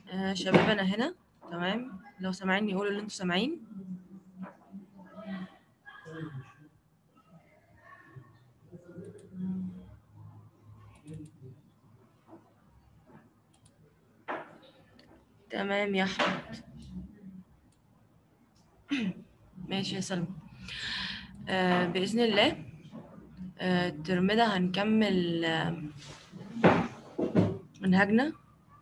آه شباب انا هنا تمام لو سامعيني قولوا اللي انتوا سامعين تمام يا احمد ماشي يا سلمى آه باذن الله آه الترم ده هنكمل آه منهجنا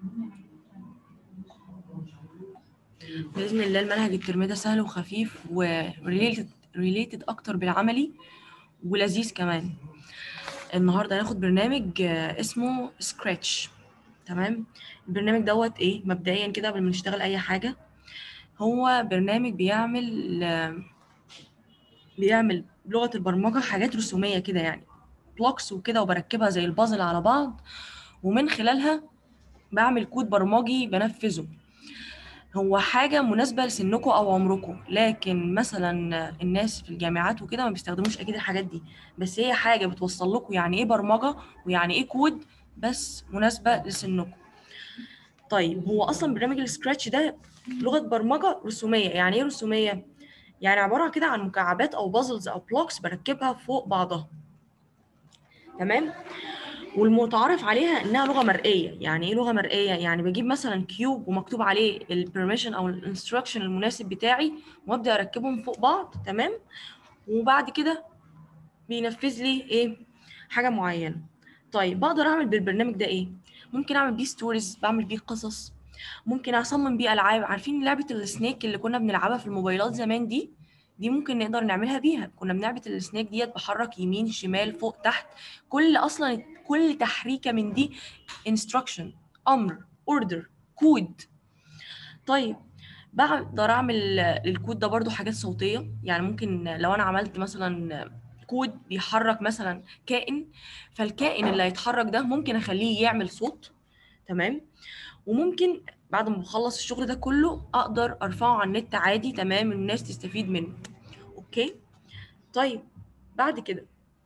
باذن الله المنهج الترم ده سهل وخفيف وريليتد ريليتد اكتر بالعملي ولذيذ كمان النهارده هناخد برنامج آه، اسمه سكراتش تمام البرنامج دوت ايه مبدئيا كده قبل ما نشتغل اي حاجه هو برنامج بيعمل آه، بيعمل بلغه البرمجه حاجات رسوميه كده يعني بلوكس وكده وبركبها زي البازل على بعض ومن خلالها بعمل كود برمجي بنفذه هو حاجة مناسبة لسنكم أو عمركم لكن مثلا الناس في الجامعات وكده ما بيستخدموش أكيد الحاجات دي بس هي حاجة بتوصل لكم يعني إيه برمجة ويعني إيه كود بس مناسبة لسنكم طيب هو أصلا برنامج السكراتش ده لغة برمجة رسومية يعني إيه رسومية؟ يعني عبارة كده عن مكعبات أو بازلز أو بلوكس بركبها فوق بعضها تمام؟ والمتعارف عليها انها لغه مرئيه يعني ايه لغه مرئيه يعني بجيب مثلا كيوب ومكتوب عليه البرميشن او الانستراكشن المناسب بتاعي وابدا اركبهم فوق بعض تمام وبعد كده بينفذ لي ايه حاجه معينه طيب بقدر اعمل بالبرنامج ده ايه ممكن اعمل بيه ستوريز بعمل بيه قصص ممكن اصمم بيه العاب عارفين لعبه السنيك اللي كنا بنلعبها في الموبايلات زمان دي دي ممكن نقدر نعملها بيها كنا بنلعبة السنيك ديت بحرك يمين شمال فوق تحت كل اصلا كل تحريكه من دي instruction امر order كود طيب بقدر اعمل الكود ده برضو حاجات صوتيه يعني ممكن لو انا عملت مثلا كود بيحرك مثلا كائن فالكائن اللي هيتحرك ده ممكن اخليه يعمل صوت تمام وممكن بعد ما بخلص الشغل ده كله اقدر ارفعه على النت عادي تمام الناس تستفيد منه اوكي طيب بعد كده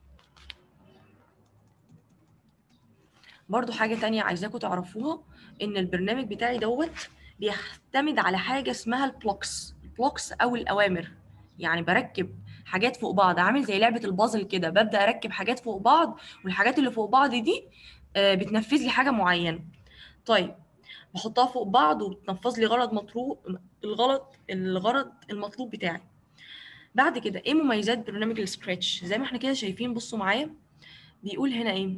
برضو حاجة تانية عايزاكم تعرفوها إن البرنامج بتاعي دوت بيعتمد على حاجة اسمها البلوكس البلوكس أو الأوامر يعني بركب حاجات فوق بعض عامل زي لعبة البازل كده ببدأ أركب حاجات فوق بعض والحاجات اللي فوق بعض دي آه، بتنفذ لي حاجة معينة طيب بحطها فوق بعض وبتنفذ لي غرض مطلوب الغلط الغرض المطلوب بتاعي بعد كده ايه مميزات برنامج السكراتش زي ما احنا كده شايفين بصوا معايا بيقول هنا ايه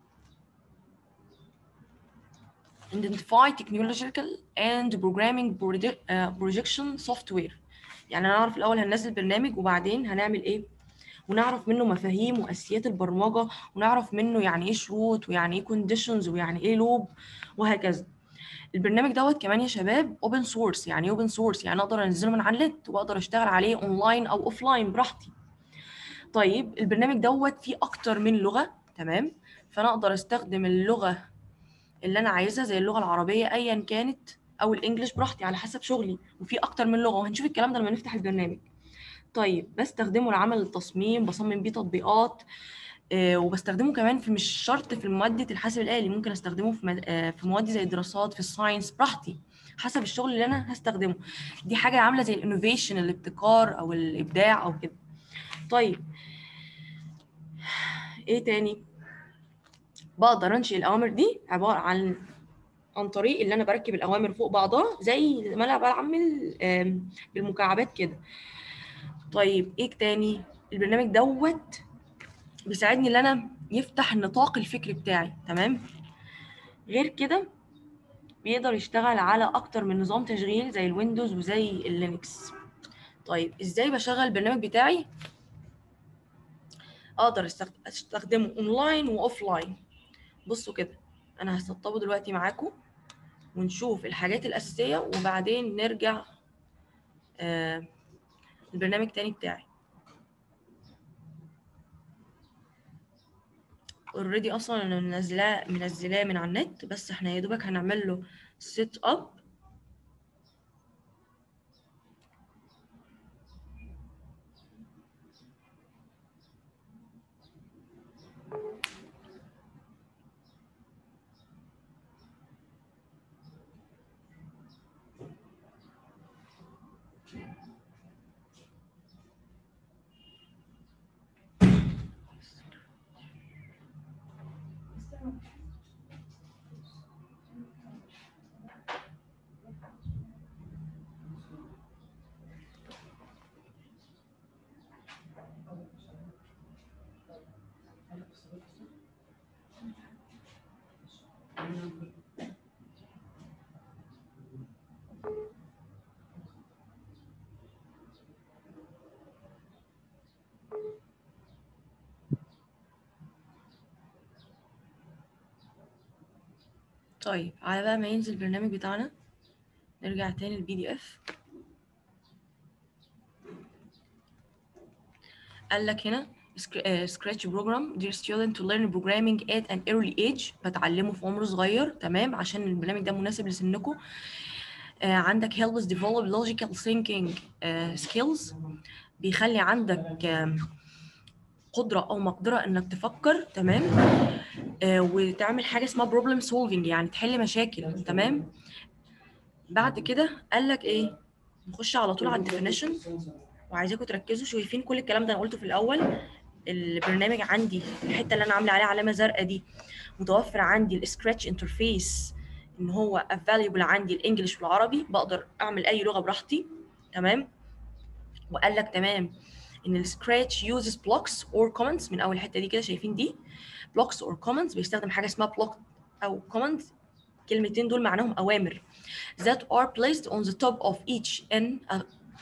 identify technological and programming proje- uh, projection software يعني هنعرف الاول هننزل برنامج وبعدين هنعمل ايه ونعرف منه مفاهيم واساسيات البرمجه ونعرف منه يعني ايه شروط ويعني ايه conditions ويعني ايه لوب وهكذا البرنامج دوت كمان يا شباب اوبن سورس يعني ايه اوبن سورس يعني اقدر انزله من على النت واقدر اشتغل عليه اونلاين او اوفلاين براحتي طيب البرنامج دوت فيه اكتر من لغه تمام فانا اقدر استخدم اللغه اللي انا عايزها زي اللغه العربيه ايا كانت او الانجليش براحتي على حسب شغلي وفي اكتر من لغه وهنشوف الكلام ده لما نفتح البرنامج طيب بستخدمه لعمل التصميم بصمم بيه تطبيقات آه، وبستخدمه كمان في مش شرط في مادة الحاسب الآلي ممكن استخدمه في مد- آه، في مواد زي الدراسات في الساينس براحتي حسب الشغل اللي انا هستخدمه دي حاجة عاملة زي الانوفيشن الابتكار او الابداع او كده طيب ايه تاني بقدر انشئ الاوامر دي عبارة عن عن طريق اللي انا بركب الاوامر فوق بعضها زي ما انا بعمل آم، بالمكعبات كده طيب ايه تاني البرنامج دوت بيساعدني ان انا يفتح النطاق الفكري بتاعي تمام غير كده بيقدر يشتغل على اكتر من نظام تشغيل زي الويندوز وزي اللينكس طيب ازاي بشغل البرنامج بتاعي اقدر استخد- استخدمه اونلاين واوفلاين بصوا كده انا هسطبه دلوقتي معاكم ونشوف الحاجات الاساسيه وبعدين نرجع آه البرنامج تاني بتاعي اوريدي اصلا انا منزلاه منزلاه من على النت بس احنا يا دوبك هنعمل له سيت اب طيب على بقى ما ينزل البرنامج بتاعنا نرجع تاني للبي دي اف قال لك هنا سكراتش بروجرام dear student to learn programming at an early age بتعلمه في عمر صغير تمام عشان البرنامج ده مناسب لسنكم آه عندك helps develop logical thinking آه skills بيخلي عندك آه قدرة أو مقدرة إنك تفكر تمام آه وتعمل حاجة اسمها problem solving يعني تحل مشاكل تمام بعد كده قال لك إيه نخش على طول على الديفينيشن وعايزاكم تركزوا شايفين كل الكلام ده انا قلته في الاول البرنامج عندي الحته اللي انا عامله عليها علامه زرقاء دي متوفر عندي السكراتش انترفيس ان هو افاليبل عندي الانجليش والعربي بقدر اعمل اي لغه براحتي تمام وقال لك تمام ان السكراتش يوزز بلوكس اور كومنتس من اول حته دي كده شايفين دي بلوكس اور كومنتس بيستخدم حاجه اسمها بلوك او كومنت الكلمتين دول معناهم اوامر that are placed on the top of each in a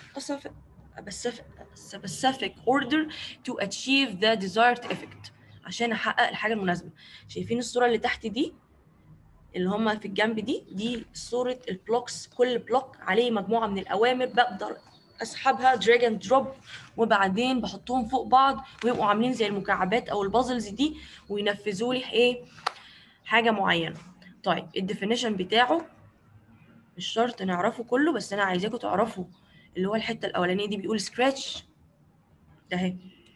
specific specific order to achieve the desired effect عشان احقق الحاجه المناسبه شايفين الصوره اللي تحت دي اللي هم في الجنب دي دي صوره البلوكس كل بلوك عليه مجموعه من الاوامر بقدر اسحبها دراج اند دروب وبعدين بحطهم فوق بعض ويبقوا عاملين زي المكعبات او البازلز دي وينفذوا لي ايه حاجه معينه طيب الديفينيشن بتاعه مش شرط نعرفه كله بس انا عايزاكم تعرفوا اللي هو الحته الاولانيه دي بيقول سكراتش ده اهي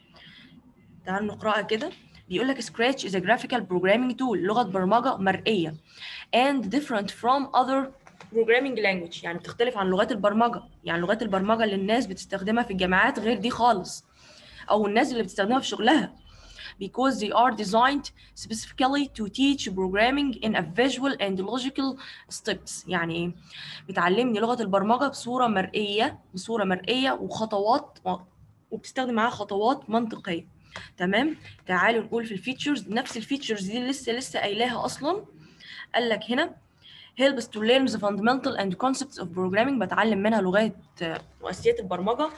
تعالوا نقراها كده بيقول لك Scratch is a graphical programming tool لغة برمجة مرئية and different from other programming language يعني بتختلف عن لغات البرمجة يعني لغات البرمجة اللي الناس بتستخدمها في الجامعات غير دي خالص أو الناس اللي بتستخدمها في شغلها because they are designed specifically to teach programming in a visual and logical steps يعني ايه بتعلمني لغة البرمجة بصورة مرئية بصورة مرئية وخطوات وبتستخدم معاها خطوات منطقية تمام تعالوا نقول في الفيتشرز نفس الفيتشرز دي لسه لسه قايلاها اصلا قال لك هنا helps to learn the fundamental and concepts of programming بتعلم منها لغات واساسيات البرمجه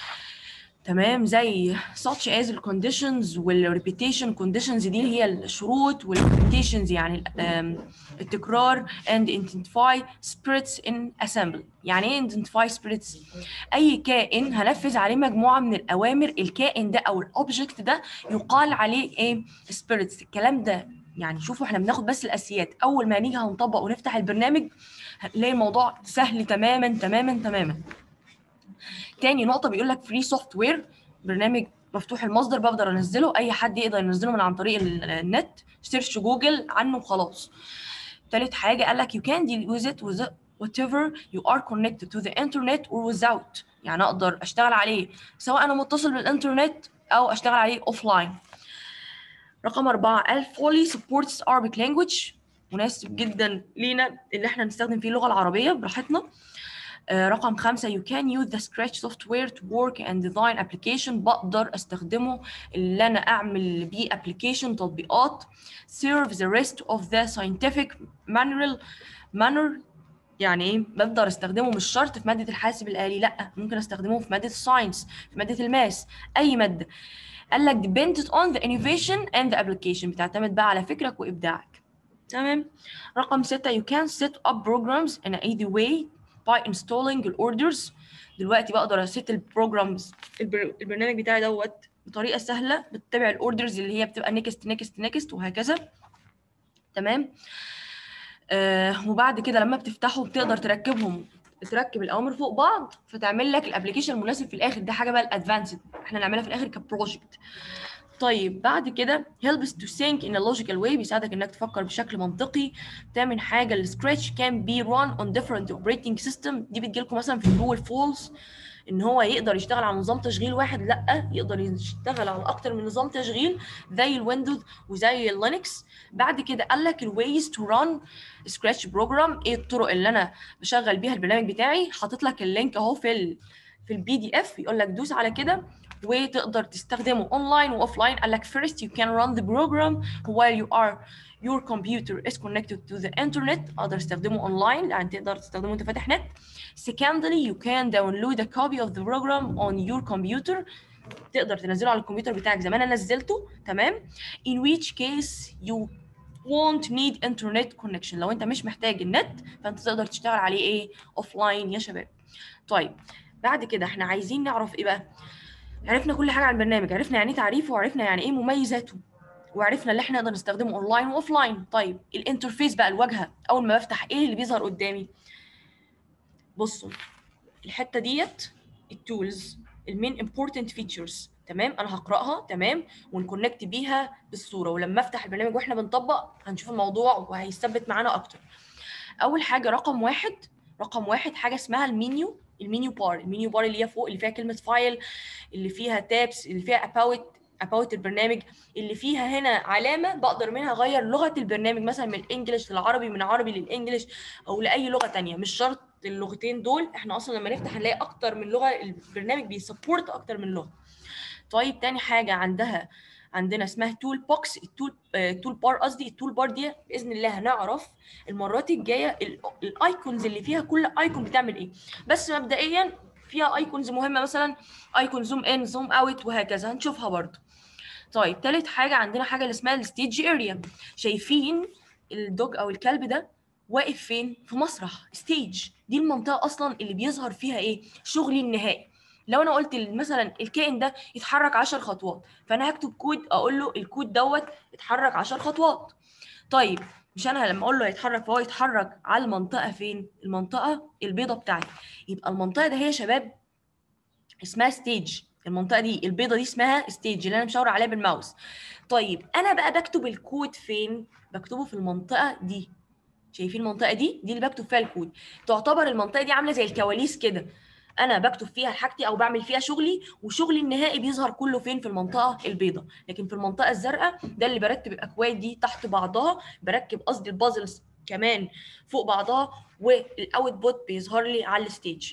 تمام زي such as the conditions وال repetition conditions دي اللي هي الشروط وال repetitions يعني التكرار and identify spirits in assembly يعني ايه identify spirits اي كائن هنفذ عليه مجموعه من الاوامر الكائن ده او الاوبجكت ده يقال عليه ايه spirits الكلام ده يعني شوفوا احنا بناخد بس الاساسيات اول ما نيجي هنطبق ونفتح البرنامج هنلاقي الموضوع سهل تماما تماما تماما تاني نقطة بيقول لك فري سوفت وير برنامج مفتوح المصدر بقدر انزله اي حد يقدر ينزله من عن طريق النت سيرش جوجل عنه وخلاص تالت حاجة قال لك you can deal with it with whatever you are connected to the internet or without يعني اقدر اشتغل عليه سواء انا متصل بالانترنت او اشتغل عليه اوفلاين رقم أربعة قال fully supports Arabic language مناسب جدا لينا اللي احنا نستخدم فيه اللغة العربية براحتنا آه رقم خمسة you can use the Scratch software to work and design application بقدر استخدمه اللي انا اعمل بيه application تطبيقات serve the rest of the scientific manual manner يعني ايه بقدر استخدمه مش شرط في ماده الحاسب الالي لا ممكن استخدمه في ماده الساينس في ماده الماس اي ماده قال لك dependent on the innovation and the application بتعتمد بقى على فكرك وابداعك تمام رقم ستة you can set up programs in an easy way by installing الاوردرز دلوقتي بقدر اسيت البروجرامز البرنامج بتاعي دوت بطريقه سهله بتتبع الاوردرز اللي هي بتبقى نيكست نيكست نيكست وهكذا تمام آه وبعد كده لما بتفتحه بتقدر تركبهم تركب الاوامر فوق بعض فتعمل لك الابلكيشن المناسب في الاخر ده حاجه بقى الادفانسد احنا نعملها في الاخر كبروجكت طيب بعد كده helps to think in a logical way بيساعدك انك تفكر بشكل منطقي تعمل حاجه السكراتش can be run on different operating system دي بتجيلكم مثلا في الجوجل فولز ان هو يقدر يشتغل على نظام تشغيل واحد لا يقدر يشتغل على اكتر من نظام تشغيل زي الويندوز وزي اللينكس بعد كده قال لك الويز تو ران سكراتش بروجرام ايه الطرق اللي انا بشغل بيها البرنامج بتاعي حاطط لك اللينك اهو في ال في البي دي اف يقول لك دوس على كده وتقدر تستخدمه اونلاين واوف لاين قال لك first you can run the program while you are your computer is connected to the internet اقدر استخدمه اونلاين يعني تقدر تستخدمه وانت فاتح نت secondly you can download a copy of the program on your computer تقدر تنزله على الكمبيوتر بتاعك زي ما انا نزلته تمام in which case you won't need internet connection لو انت مش محتاج النت فانت تقدر تشتغل عليه ايه اوفلاين يا شباب طيب بعد كده احنا عايزين نعرف ايه بقى عرفنا كل حاجه عن البرنامج عرفنا يعني ايه تعريفه وعرفنا يعني ايه مميزاته وعرفنا اللي احنا نقدر نستخدمه اونلاين واوفلاين طيب الانترفيس بقى الواجهه اول ما بفتح ايه اللي بيظهر قدامي بصوا الحته ديت التولز المين امبورتنت فيتشرز تمام انا هقراها تمام ونكونكت بيها بالصوره ولما افتح البرنامج واحنا بنطبق هنشوف الموضوع وهيثبت معانا اكتر اول حاجه رقم واحد رقم واحد حاجه اسمها المنيو المنيو بار المنيو بار اللي هي فوق اللي فيها كلمه فايل اللي فيها تابس اللي فيها اباوت اباوت البرنامج اللي فيها هنا علامه بقدر منها اغير لغه البرنامج مثلا من الانجليش للعربي من عربي للانجليش او لاي لغه تانية مش شرط اللغتين دول احنا اصلا لما نفتح هنلاقي اكتر من لغه البرنامج بيسبورت اكتر من لغه طيب تاني حاجه عندها عندنا اسمها تول بوكس التول آه تول بار قصدي التول بار دي باذن الله هنعرف المرات الجايه الايكونز اللي فيها كل ايكون بتعمل ايه بس مبدئيا فيها ايكونز مهمه مثلا ايكون زوم ان زوم اوت وهكذا هنشوفها برضه طيب تالت حاجه عندنا حاجه اللي اسمها الستيج اريا شايفين الدوج او الكلب ده واقف فين في مسرح ستيج دي المنطقه اصلا اللي بيظهر فيها ايه شغلي النهائي لو انا قلت مثلا الكائن ده يتحرك 10 خطوات فانا هكتب كود اقول له الكود دوت اتحرك 10 خطوات طيب مش انا لما اقول له يتحرك فهو يتحرك على المنطقه فين المنطقه البيضه بتاعتي يبقى المنطقه ده هي يا شباب اسمها ستيج المنطقه دي البيضه دي اسمها ستيج اللي انا مشاور عليها بالماوس طيب انا بقى بكتب الكود فين بكتبه في المنطقه دي شايفين المنطقه دي دي اللي بكتب فيها الكود تعتبر المنطقه دي عامله زي الكواليس كده انا بكتب فيها حاجتي او بعمل فيها شغلي وشغلي النهائي بيظهر كله فين في المنطقه البيضاء لكن في المنطقه الزرقاء ده اللي برتب الاكواد دي تحت بعضها بركب قصدي البازلز كمان فوق بعضها والاوت بوت بيظهر لي على الستيج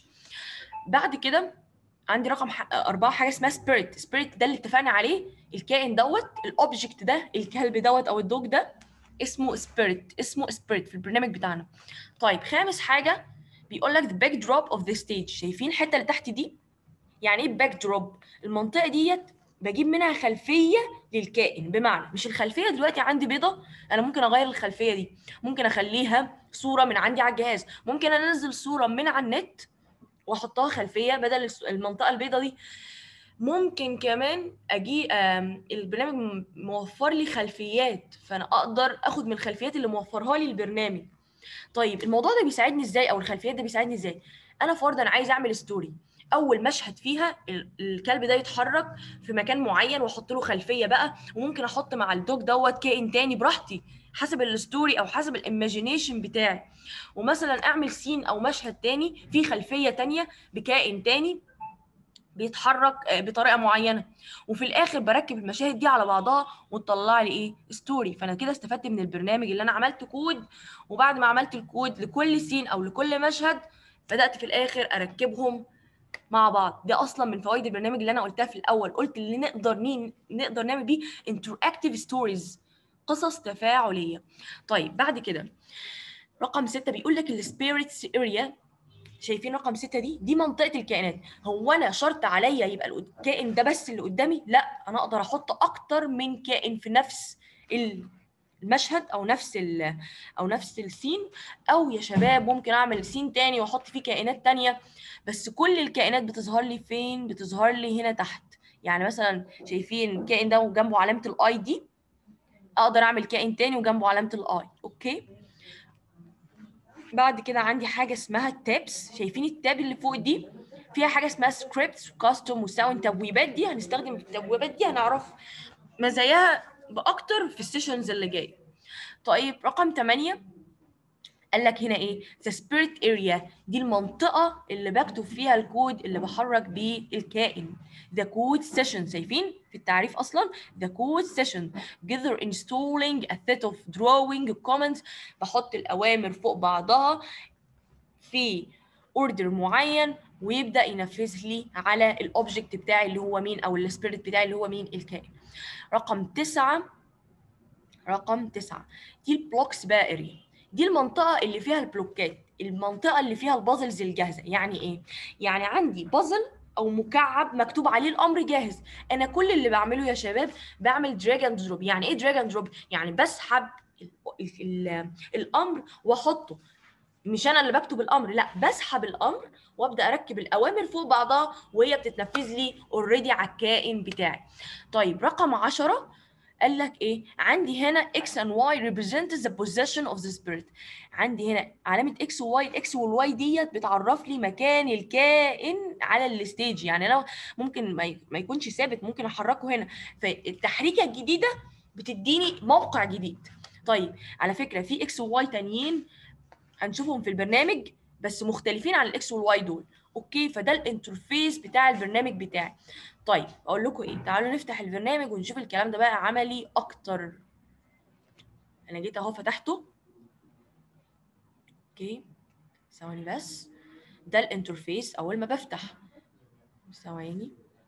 بعد كده عندي رقم أربعة حاجة اسمها سبيريت سبيريت ده اللي اتفقنا عليه الكائن دوت الأوبجكت ده الكلب دوت أو الدوج ده اسمه سبيريت اسمه سبيريت في البرنامج بتاعنا طيب خامس حاجة بيقول لك the backdrop of the stage شايفين الحتة اللي تحت دي يعني ايه backdrop المنطقة ديت بجيب منها خلفية للكائن بمعنى مش الخلفية دلوقتي عندي بيضة أنا ممكن أغير الخلفية دي ممكن أخليها صورة من عندي على الجهاز ممكن أنزل صورة من على النت واحطها خلفيه بدل المنطقه البيضاء دي ممكن كمان اجي البرنامج موفر لي خلفيات فانا اقدر اخد من الخلفيات اللي موفرها لي البرنامج طيب الموضوع ده بيساعدني ازاي او الخلفيات ده بيساعدني ازاي انا فرضا عايز اعمل ستوري اول مشهد فيها الكلب ده يتحرك في مكان معين واحط له خلفيه بقى وممكن احط مع الدوج دوت كائن تاني براحتي حسب الستوري او حسب الايماجينيشن بتاعي ومثلا اعمل سين او مشهد تاني في خلفيه تانيه بكائن تاني بيتحرك بطريقه معينه وفي الاخر بركب المشاهد دي على بعضها وتطلع لي ايه ستوري فانا كده استفدت من البرنامج اللي انا عملت كود وبعد ما عملت الكود لكل سين او لكل مشهد بدات في الاخر اركبهم مع بعض ده اصلا من فوائد البرنامج اللي انا قلتها في الاول قلت اللي نقدر مين نقدر نعمل بيه interactive ستوريز قصص تفاعليه طيب بعد كده رقم ستة بيقول لك السبيريتس اريا شايفين رقم ستة دي دي منطقة الكائنات هو أنا شرط عليا يبقى الكائن ده بس اللي قدامي لا أنا أقدر أحط أكتر من كائن في نفس المشهد أو نفس ال أو نفس السين أو يا شباب ممكن أعمل سين تاني وأحط فيه كائنات تانية بس كل الكائنات بتظهر لي فين بتظهر لي هنا تحت يعني مثلا شايفين الكائن ده وجنبه علامة الآي دي أقدر أعمل كائن تاني وجنبه علامة الآي أوكي بعد كده عندي حاجه اسمها التابس شايفين التاب اللي فوق دي فيها حاجه اسمها سكريبتس وكاستوم وساوند تبويبات دي هنستخدم التبويبات دي هنعرف مزاياها باكتر في السيشنز اللي جايه طيب رقم 8 قال لك هنا ايه the spirit area دي المنطقه اللي بكتب فيها الكود اللي بحرك بيه الكائن the code session شايفين في التعريف اصلا the code session gather installing a set of drawing comments بحط الاوامر فوق بعضها في اوردر معين ويبدا ينفذ لي على الاوبجكت بتاعي اللي هو مين او السبيريت بتاعي اللي هو مين الكائن رقم تسعة رقم تسعة دي البلوكس بقى اريا دي المنطقة اللي فيها البلوكات المنطقة اللي فيها البازلز الجاهزة يعني ايه؟ يعني عندي بازل او مكعب مكتوب عليه الامر جاهز انا كل اللي بعمله يا شباب بعمل دراج اند دروب يعني ايه دراج اند دروب يعني بسحب ال ال ال الامر واحطه مش انا اللي بكتب الامر لا بسحب الامر وابدا اركب الاوامر فوق بعضها وهي بتتنفذ لي اوريدي على الكائن بتاعي طيب رقم 10 قال لك ايه عندي هنا x and y represent the possession of the spirit عندي هنا علامه x و y الاكس والواي ديت بتعرف لي مكان الكائن على الستيج يعني انا ممكن ما ما يكونش ثابت ممكن احركه هنا فالتحريكه الجديده بتديني موقع جديد طيب على فكره في x و y تانيين هنشوفهم في البرنامج بس مختلفين عن الاكس والواي دول اوكي فده الانترفيس بتاع البرنامج بتاعي طيب اقول لكم ايه تعالوا نفتح البرنامج ونشوف الكلام ده بقى عملي اكتر انا جيت اهو فتحته اوكي ثواني بس ده الانترفيس اول ما بفتح ثواني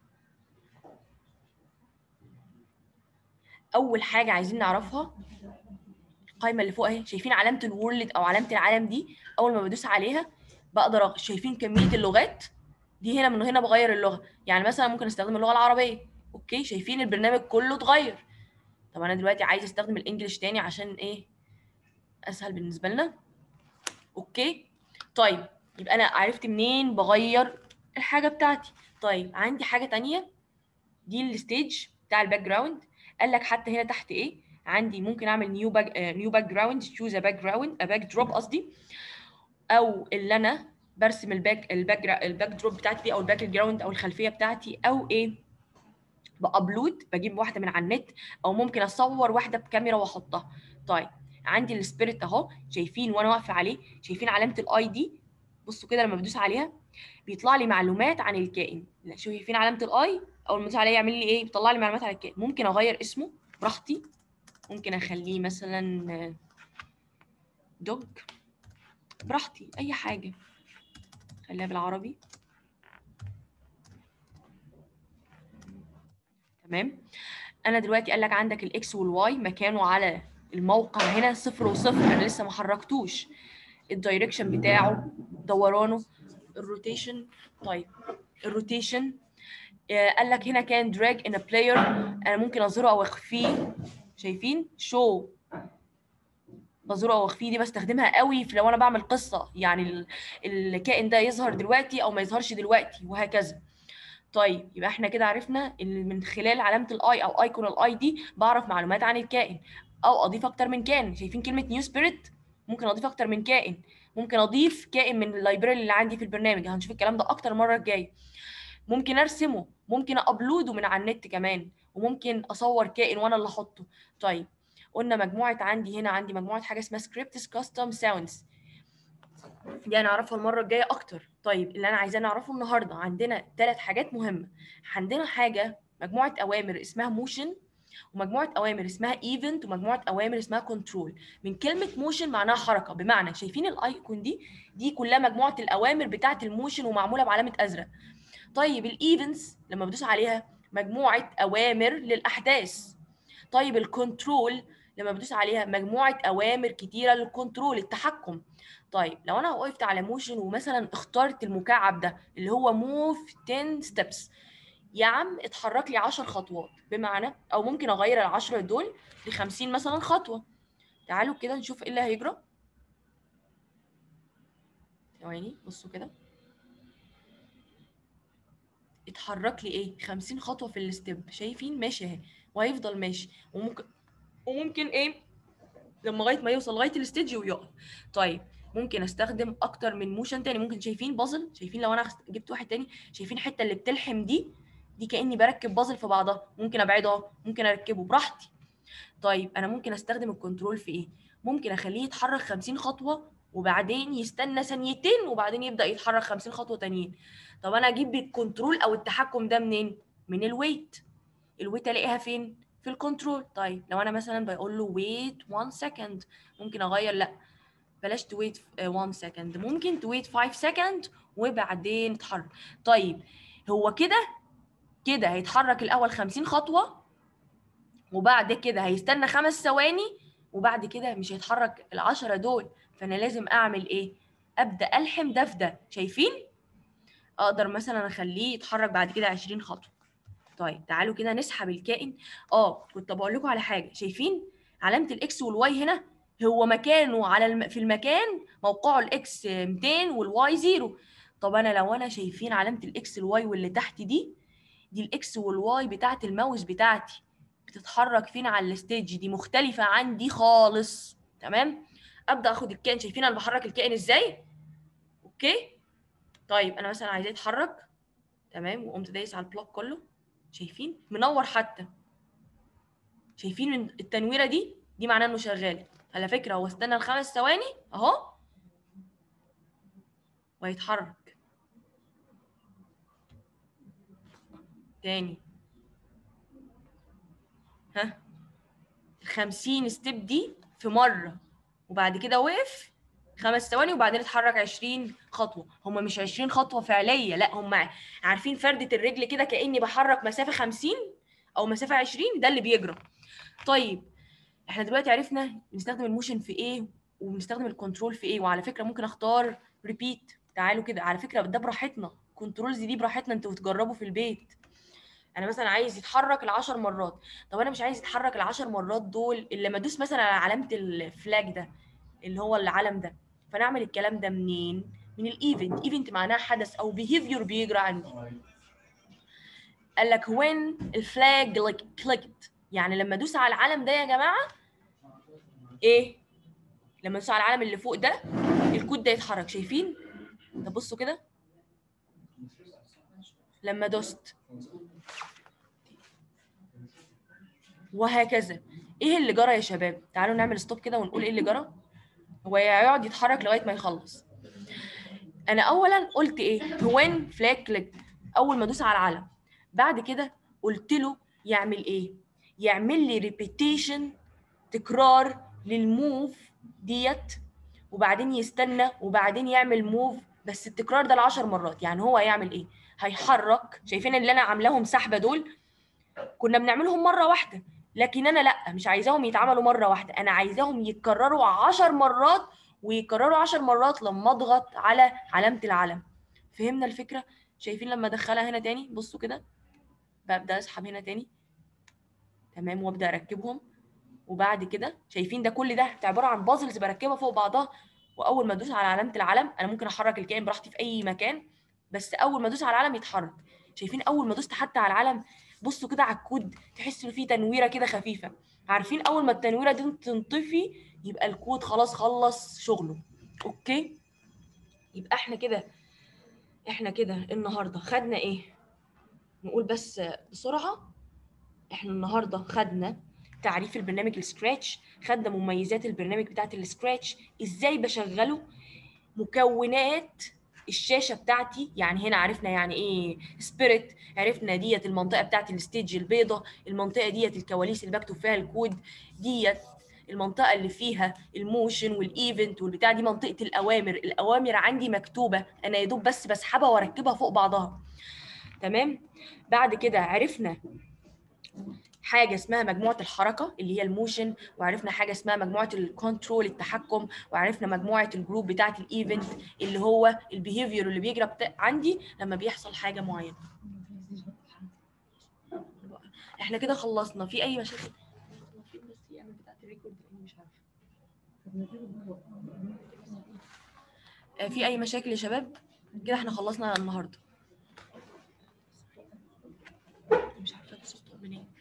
اول حاجه عايزين نعرفها القائمه اللي فوق اهي شايفين علامه الورلد او علامه العالم دي اول ما بدوس عليها بقدر أغ... شايفين كميه اللغات دي هنا من هنا بغير اللغه يعني مثلا ممكن استخدم اللغه العربيه اوكي شايفين البرنامج كله اتغير طب انا دلوقتي عايز استخدم الانجليش تاني عشان ايه اسهل بالنسبه لنا اوكي طيب يبقى انا عرفت منين بغير الحاجه بتاعتي طيب عندي حاجه تانية دي الستيج بتاع الباك جراوند قال لك حتى هنا تحت ايه عندي ممكن اعمل نيو باك نيو باك جراوند تشوز ا باك جراوند ا باك دروب قصدي او اللي انا برسم الباك الباك الباك دروب بتاعتي دي او الباك جراوند او الخلفيه بتاعتي او ايه بابلود بجيب واحده من على النت او ممكن اصور واحده بكاميرا واحطها طيب عندي السبيريت اهو شايفين وانا واقفه عليه شايفين علامه الاي دي بصوا كده لما بدوس عليها بيطلع لي معلومات عن الكائن لا شايفين علامه الاي اول ما بدوس عليها يعمل لي ايه بيطلع لي معلومات عن الكائن ممكن اغير اسمه براحتي ممكن اخليه مثلا دوج براحتي اي حاجه خليها بالعربي تمام انا دلوقتي قال لك عندك الاكس والواي مكانه على الموقع هنا صفر وصفر انا لسه ما حركتوش الدايركشن بتاعه دورانه الروتيشن طيب الروتيشن آه قال لك هنا كان دراج ان بلاير انا ممكن اظهره او اخفيه شايفين شو بظهره او اخفيه دي بستخدمها قوي في لو انا بعمل قصه يعني الكائن ده يظهر دلوقتي او ما يظهرش دلوقتي وهكذا طيب يبقى احنا كده عرفنا ان من خلال علامه الاي او ايكون الاي دي بعرف معلومات عن الكائن او اضيف اكتر من كائن شايفين كلمه نيو سبيريت ممكن اضيف اكتر من كائن ممكن اضيف كائن من اللايبراري اللي عندي في البرنامج هنشوف الكلام ده اكتر المره الجايه ممكن ارسمه ممكن ابلوده من على النت كمان وممكن اصور كائن وانا اللي احطه طيب قلنا مجموعه عندي هنا عندي مجموعه حاجه اسمها سكريبتس كاستم ساوندز دي هنعرفها المره الجايه اكتر طيب اللي انا عايزاه نعرفه النهارده عندنا ثلاث حاجات مهمه عندنا حاجه مجموعه اوامر اسمها موشن ومجموعه اوامر اسمها ايفنت ومجموعه اوامر اسمها كنترول من كلمه موشن معناها حركه بمعنى شايفين الايكون دي دي كلها مجموعه الاوامر بتاعه الموشن ومعموله بعلامه ازرق طيب الايفنتس لما بدوس عليها مجموعه اوامر للاحداث طيب الكنترول لما بدوس عليها مجموعه اوامر كتيره للكنترول التحكم طيب لو انا وقفت على موشن ومثلا اخترت المكعب ده اللي هو موف 10 ستيبس يا عم اتحرك لي 10 خطوات بمعنى او ممكن اغير ال 10 دول ل 50 مثلا خطوه تعالوا كده نشوف ايه اللي هيجرى ثواني بصوا كده اتحرك لي ايه 50 خطوه في الستيب شايفين ماشي اهي وهيفضل ماشي وممكن وممكن ايه لما لغايه ما يوصل لغايه الستيج ويقف طيب ممكن استخدم اكتر من موشن تاني ممكن شايفين بازل شايفين لو انا جبت واحد تاني شايفين الحته اللي بتلحم دي دي كاني بركب بازل في بعضها ممكن ابعدها ممكن اركبه براحتي طيب انا ممكن استخدم الكنترول في ايه ممكن اخليه يتحرك 50 خطوه وبعدين يستنى ثانيتين وبعدين يبدا يتحرك 50 خطوه تانيين طب انا اجيب الكنترول او التحكم ده منين من الويت الويت الاقيها فين في الكنترول طيب لو انا مثلا بقول له ويت 1 سكند ممكن اغير لا بلاش تويت 1 سكند ممكن تويت 5 سكند وبعدين اتحرك طيب هو كده كده هيتحرك الاول 50 خطوه وبعد كده هيستنى خمس ثواني وبعد كده مش هيتحرك العشرة دول فانا لازم اعمل ايه ابدا الحم ده في ده شايفين اقدر مثلا اخليه يتحرك بعد كده 20 خطوه طيب تعالوا كده نسحب الكائن اه كنت بقول لكم على حاجه شايفين علامه الاكس والواي هنا هو مكانه على الم... في المكان موقعه الاكس 200 والواي 0 طب انا لو انا شايفين علامه الاكس الواي واللي تحت دي دي الاكس والواي بتاعت الماوس بتاعتي بتتحرك فين على الستيج دي مختلفه عن دي خالص تمام ابدا اخد الكائن شايفين انا بحرك الكائن ازاي اوكي طيب انا مثلا عايزاه يتحرك تمام وقمت دايس على البلوك كله شايفين منور حتى شايفين التنويره دي دي معناه انه شغال على فكره هو استنى الخمس ثواني اهو وهيتحرك تاني ها ال 50 ستيب دي في مره وبعد كده وقف خمس ثواني وبعدين اتحرك 20 خطوه هم مش 20 خطوه فعليه لا هم عارفين فرده الرجل كده كاني بحرك مسافه 50 او مسافه 20 ده اللي بيجرى طيب احنا دلوقتي عرفنا بنستخدم الموشن في ايه وبنستخدم الكنترول في ايه وعلى فكره ممكن اختار ريبيت تعالوا كده على فكره ده براحتنا كنترولز دي براحتنا انتوا تجربوا في البيت انا مثلا عايز يتحرك العشر مرات طب انا مش عايز يتحرك العشر مرات دول الا لما ادوس مثلا على علامه الفلاج ده اللي هو العلم ده فنعمل الكلام ده منين من الايفنت ايفنت معناها حدث او بيهيفير بيجرى عندي قال لك when الفلاج clicked يعني لما ادوس على العلم ده يا جماعه ايه لما ادوس على العلم اللي فوق ده الكود ده يتحرك شايفين طب بصوا كده لما دوست وهكذا ايه اللي جرى يا شباب تعالوا نعمل ستوب كده ونقول ايه اللي جرى هو هيقعد يتحرك لغايه ما يخلص انا اولا قلت ايه وين فلاج كليك اول ما ادوس على العلم بعد كده قلت له يعمل ايه يعمل لي ريبيتيشن تكرار للموف ديت وبعدين يستنى وبعدين يعمل موف بس التكرار ده العشر مرات يعني هو هيعمل ايه هيحرك شايفين اللي انا عاملاهم سحبه دول كنا بنعملهم مره واحده لكن انا لا مش عايزاهم يتعملوا مره واحده انا عايزاهم يتكرروا عشر مرات ويكرروا عشر مرات لما اضغط على علامه العلم فهمنا الفكره شايفين لما ادخلها هنا تاني بصوا كده ببدا اسحب هنا تاني تمام وابدا اركبهم وبعد كده شايفين ده كل ده عباره عن بازلز بركبها فوق بعضها واول ما ادوس على علامه العلم انا ممكن احرك الكائن براحتي في اي مكان بس اول ما ادوس على العلم يتحرك شايفين اول ما دوست حتى على العلم بصوا كده على الكود تحسوا فيه تنويره كده خفيفه عارفين اول ما التنويره دي تنطفي يبقى الكود خلاص خلص شغله اوكي يبقى احنا كده احنا كده النهارده خدنا ايه نقول بس بسرعه احنا النهارده خدنا تعريف البرنامج السكراتش خدنا مميزات البرنامج بتاعت السكراتش ازاي بشغله مكونات الشاشه بتاعتي يعني هنا عرفنا يعني ايه سبيريت عرفنا ديت المنطقه بتاعت الستيج البيضاء المنطقه ديت الكواليس اللي بكتب فيها الكود ديت المنطقه اللي فيها الموشن والايفنت والبتاع دي منطقه الاوامر الاوامر عندي مكتوبه انا يا دوب بس بسحبها واركبها فوق بعضها تمام بعد كده عرفنا حاجه اسمها مجموعه الحركه اللي هي الموشن وعرفنا حاجه اسمها مجموعه الكنترول التحكم وعرفنا مجموعه الجروب بتاعه الايفنت اللي هو البيهيفير اللي بيجرى بتا... عندي لما بيحصل حاجه معينه احنا كده خلصنا في اي مشاكل في اي مشاكل يا شباب كده احنا خلصنا النهارده مش عارفه الصوت منين